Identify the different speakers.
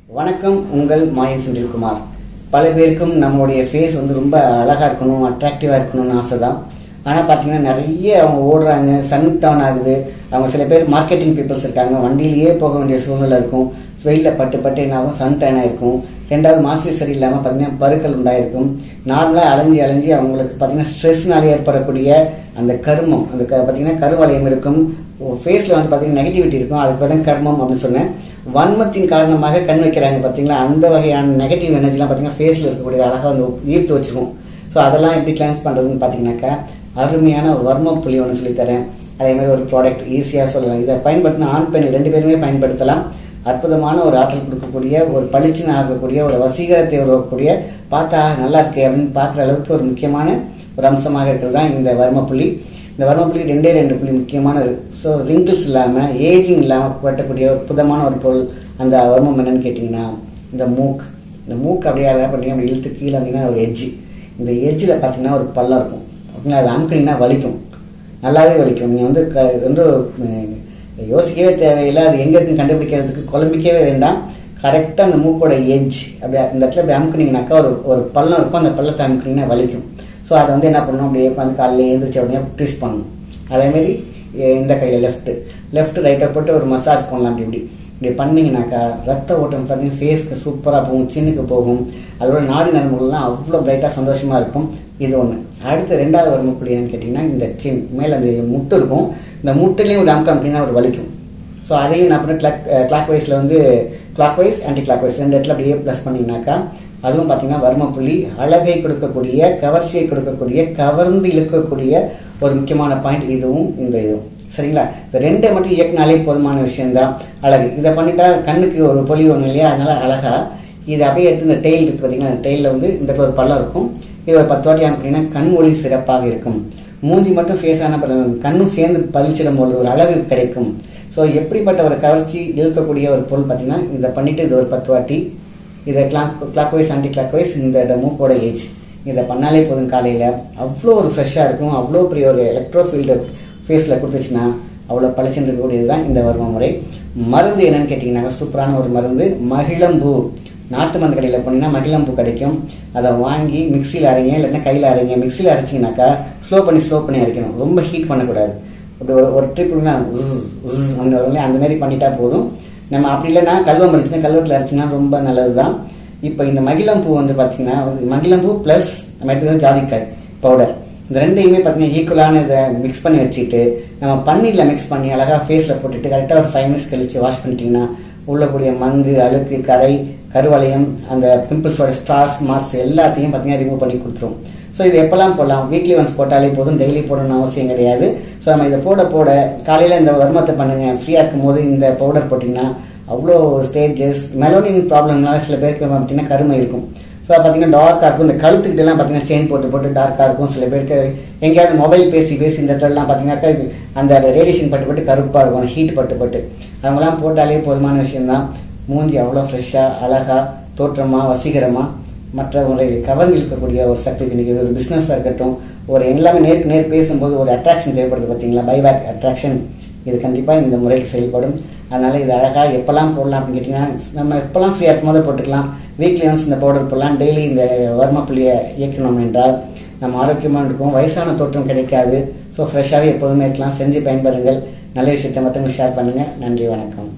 Speaker 1: வணக்கம் உங்கள் மாயன் செந்தில்குமார் பல பேருக்கும் நம்மளுடைய ஃபேஸ் வந்து ரொம்ப அழகாக இருக்கணும் அட்ராக்டிவாக இருக்கணும்னு ஆசை தான் ஆனால் பார்த்தீங்கன்னா நிறைய அவங்க ஓடுறாங்க சன்னுக்கு டவுன் ஆகுது அவங்க சில பேர் மார்க்கெட்டிங் பீப்புள்ஸ் இருக்காங்க வண்டியிலேயே போக வேண்டிய சூழ்நிலை இருக்கும் வெயிலில் பட்டு பட்டு என்னாகும் சன் டேன் ஆயிருக்கும் ரெண்டாவது மாசு சரியில்லாமல் பார்த்தீங்கன்னா பருக்கள் உண்டாயிருக்கும் நார்மலாக அலைஞ்சி அலைஞ்சி அவங்களுக்கு பார்த்தீங்கன்னா ஸ்ட்ரெஸ்னால ஏற்படக்கூடிய அந்த கருமம் அந்த க பார்த்தீங்கன்னா கருவளையம் இருக்கும் ஃபேஸில் வந்து பார்த்தீங்கன்னா நெகட்டிவிட்டி இருக்கும் அதுக்கு பார்த்தீங்கன்னா கர்மம் அப்படின்னு சொன்னேன் வன்மத்தின் காரணமாக கண் வைக்கிறாங்க பார்த்தீங்களா அந்த வகையான நெகட்டிவ் எனர்ஜிலாம் பார்த்தீங்கன்னா ஃபேஸில் இருக்கக்கூடிய அழகாக வந்து ஈர்த்து வச்சுக்கும் ஸோ அதெல்லாம் எப்படி கிளான்ஸ் பண்ணுறதுன்னு பார்த்தீங்கன்னாக்கா அருமையான வர்ம புளி ஒன்று சொல்லித்தரேன் அதே மாதிரி ஒரு ப்ராடக்ட் ஈஸியாக சொல்லலாம் இதை பயன்படுத்தினா ஆண் பெண் ரெண்டு பேருமே பயன்படுத்தலாம் அற்புதமான ஒரு ஆற்றல் கொடுக்கக்கூடிய ஒரு பளிச்சுன்னு ஆகக்கூடிய ஒரு வசீகரத்தை உருவாக்கக்கூடிய பார்த்தா நல்லா இருக்கு அப்படின்னு பார்க்குற அளவுக்கு ஒரு முக்கியமான ஒரு அம்சமாக இருக்கிறது தான் இந்த வர்மப்புள்ளி இந்த வர்மப்புள்ளி ரெண்டே ரெண்டு புள்ளி முக்கியமானது ஸோ ரிங்கிள்ஸ் இல்லாமல் ஏஜிங் இல்லாமல் கட்டக்கூடிய ஒரு புதமான ஒரு பொருள் அந்த வர்மம் என்னன்னு கேட்டிங்கன்னா இந்த மூக் இந்த மூக்கு அப்படியே அழகாக பண்ணி அப்படி இழுத்து கீழே வந்தீங்கன்னா ஒரு எட்ஜு இந்த எட்ஜில் பார்த்தீங்கன்னா ஒரு பள்ளம் இருக்கும் அப்படின்னா அது அமுக்குனீங்கன்னா வலிக்கும் நல்லாவே வலிக்கும் நீங்கள் வந்து க வந்து உம், யோசிக்கவே தேவையில்லை அது எங்கே இருக்குன்னு கண்டுபிடிக்கிறதுக்கு குழம்பிக்கவே வேண்டாம் கரெக்டாக அந்த மூக்கோட எட்ஜ் அப்படியே இந்த இடத்துல அப்படி அமுக்குனீங்கனாக்கா ஒரு ஒரு பள்ளம் இருக்கும் அந்த பள்ளத்தை அமுக்குனீங்கன்னா வலிக்கும் ஸோ அதை வந்து என்ன பண்ணணும் அப்படியே உட்காந்து காலையில் எழுந்திரிச்ச உடனே ட்விஸ்ட் பண்ணணும் அதேமாரி எ- இந்த கையில் லெஃப்ட்டு லெஃப்ட் ரைட்டை போட்டு ஒரு மசாஜ் பண்ணலாம் அப்படி இப்படி இப்படி பண்ணிங்கனாக்கா ரத்த ஓட்டம் பார்த்தீங்கன்னா ஃபேஸ்க்கு சூப்பராக போகும் சின்னுக்கு போகும் அதோட நாடி நரம்புகள்லாம் அவ்வளோ பிரைட்டாக சந்தோஷமாக இருக்கும் இது ஒன்று அடுத்து ரெண்டாவது வரும் புள்ளி என்னன்னு கேட்டிங்கன்னா இந்த சின் மேலே அந்த முட்டு இருக்கும் இந்த முட்டுலேயும் ஒரு அமுக்கம் அப்படின்னா ஒரு வலிக்கும் ஸோ அதையும் என்ன பண்ண கிளாக் கிளாக் வைஸில் வந்து clockwise anticlockwise ரெண்டு இடத்துல அப்படியே ப்ளஸ் பண்ணிங்கனாக்கா அதுவும் பார்த்தீங்கன்னா வர்ம புள்ளி அழகை கொடுக்கக்கூடிய கவர்ச்சியை கொடுக்கக்கூடிய கவர்ந்து இழுக்கக்கூடிய ஒரு முக்கியமான பாயிண்ட் இதுவும் இந்த இதுவும் சரிங்களா இந்த ரெண்டை மட்டும் இயக்குனாலே போதுமான விஷயம்தான் அழகு இதை பண்ணிட்டா கண்ணுக்கு ஒரு பொலி ஒன்று இல்லையா அதனால அழகா இதை அப்படியே எடுத்து இந்த டெயில் இருக்கு பார்த்தீங்கன்னா அந்த டெயிலில் வந்து இந்த இடத்துல ஒரு பள்ளம் இருக்கும் இது ஒரு பத்து வாட்டி அப்படின்னா கண் ஒளி சிறப்பாக இருக்கும் மூஞ்சி மட்டும் ஃபேஸ் ஆன பலன் கண்ணும் சேர்ந்து பளிச்சிடும் பொழுது ஒரு அழகு கிடைக்கும் ஸோ எப்படிப்பட்ட ஒரு கவர்ச்சி இழுக்கக்கூடிய ஒரு பொருள் பார்த்தீங்கன்னா இதை பண்ணிட்டு இது ஒரு பத்து வாட்டி இதை clock clockwise anticlockwise இந்த மூக்கோட ஏஜ் இதை பண்ணாலே போதும் காலையில் அவ்வளோ ஒரு ஃப்ரெஷ்ஷாக இருக்கும் அவ்வளோ பெரிய ஒரு எலக்ட்ரோ ஃபீல்டு ஃபேஸில் கொடுத்துச்சுன்னா அவ்வளோ பளிச்சுன்னு இருக்கக்கூடியது தான் இந்த வர்ம முறை மருந்து என்னன்னு கேட்டிங்கன்னாக்கா சூப்பரான ஒரு மருந்து மகிழம்பூ நாட்டு மருந்து கடையில் போனீங்கன்னா மகிழம்பூ கிடைக்கும் அதை வாங்கி மிக்சியில் அரைங்க இல்லைன்னா கையில் அரைங்க மிக்சியில் அரைச்சிங்கனாக்கா ஸ்லோ பண்ணி ஸ்லோ பண்ணி அரைக்கணும் ரொம்ப ஹீட் பண்ணக்கூடாது அப்படி ஒரு ஒரு ட்ரிப்னா அந்த வரும்ல அந்த மாதிரி பண்ணிட்டா போதும் நம்ம அப்படி இல்லைன்னா கல்வம் இருந்துச்சுன்னா கல்வத்தில் அரைச்சிங்கன்னா ரொம்ப நல்லது தான் இப்போ இந்த மகிழம்பூ வந்து பார்த்திங்கன்னா மகிழம்பூ ப்ளஸ் நம்ம எடுத்துக்கிறது ஜாதிக்காய் பவுடர் இந்த ரெண்டையுமே பார்த்தீங்கன்னா ஈக்குவலான இதை மிக்ஸ் பண்ணி வச்சுட்டு நம்ம பன்னீரில் மிக்ஸ் பண்ணி அழகாக ஃபேஸில் போட்டுட்டு கரெக்டாக ஒரு ஃபைவ் மினிட்ஸ் கழிச்சு வாஷ் பண்ணிட்டீங்கன்னா உள்ளக்கூடிய மங்கு அழுக்கு கரை கருவளையம் அந்த பிம்பிள்ஸோட ஸ்டார்ஸ் மார்க்ஸ் எல்லாத்தையும் பார்த்தீங்கன்னா ரிமூவ் பண்ணி கொடுத்துரும் ஸோ இது எப்போல்லாம் போடலாம் வீக்லி ஒன்ஸ் போட்டாலே போதும் டெய்லி போடணும்னு அவசியம் கிடையாது ஸோ நம்ம இதை போட போட காலையில் இந்த வர்மத்தை பண்ணுங்கள் ஃப்ரீயாக இருக்கும் போது இந்த பவுடர் போட்டிங்கன்னா அவ்வளோ ஸ்டேஜஸ் மெலோனின் ப்ராப்ளம்னால சில பேருக்கு பார்த்தீங்கன்னா கருமை இருக்கும் ஸோ பார்த்தீங்கன்னா டார்க்காக இருக்கும் இந்த கழுத்துக்கிட்டலாம் பார்த்தீங்கன்னா செயின் போட்டு போட்டு டார்க்காக இருக்கும் சில பேருக்கு எங்கேயாவது மொபைல் பேசி பேசி இந்த இடத்துலலாம் பார்த்தீங்கன்னாக்கா அந்த ரேடியேஷன் பட்டு பட்டு கருப்பாக இருக்கும் அந்த ஹீட் பட்டு பட்டு அவங்களாம் போட்டாலே போதுமான விஷயம்தான் மூஞ்சி அவ்வளோ ஃப்ரெஷ்ஷாக அழகாக தோற்றமாக வசீகரமாக மற்றவங்களை கவர்ந்து இழுக்கக்கூடிய ஒரு சக்தி இன்றைக்கி ஒரு பிஸ்னஸாக இருக்கட்டும் ஒரு எல்லாமே நேருக்கு நேர் பேசும்போது ஒரு அட்ராக்ஷன் தேவைப்படுது பார்த்தீங்களா பைபேக் அட்ராக்ஷன் இது கண்டிப்பாக இந்த முறைக்கு செயல்படும் அதனால் இது அழகாக எப்போல்லாம் போடலாம் அப்படின்னு கேட்டிங்கன்னா நம்ம எப்போல்லாம் ஃப்ரீயாக இருக்கும் போது போட்டுக்கலாம் வீக்லி ஒன்ஸ் இந்த பவுடர் போடலாம் டெய்லி இந்த வர்ம புள்ளியை இயக்கணும் என்றால் நம்ம ஆரோக்கியமாக இருக்கும் வயசான தோற்றம் கிடைக்காது ஸோ ஃப்ரெஷ்ஷாகவே எப்போதுமே இருக்கலாம் செஞ்சு பயன்பெறுங்கள் நல்ல விஷயத்தை மற்றவங்க ஷேர் பண்ணுங்கள் நன்றி வணக்கம்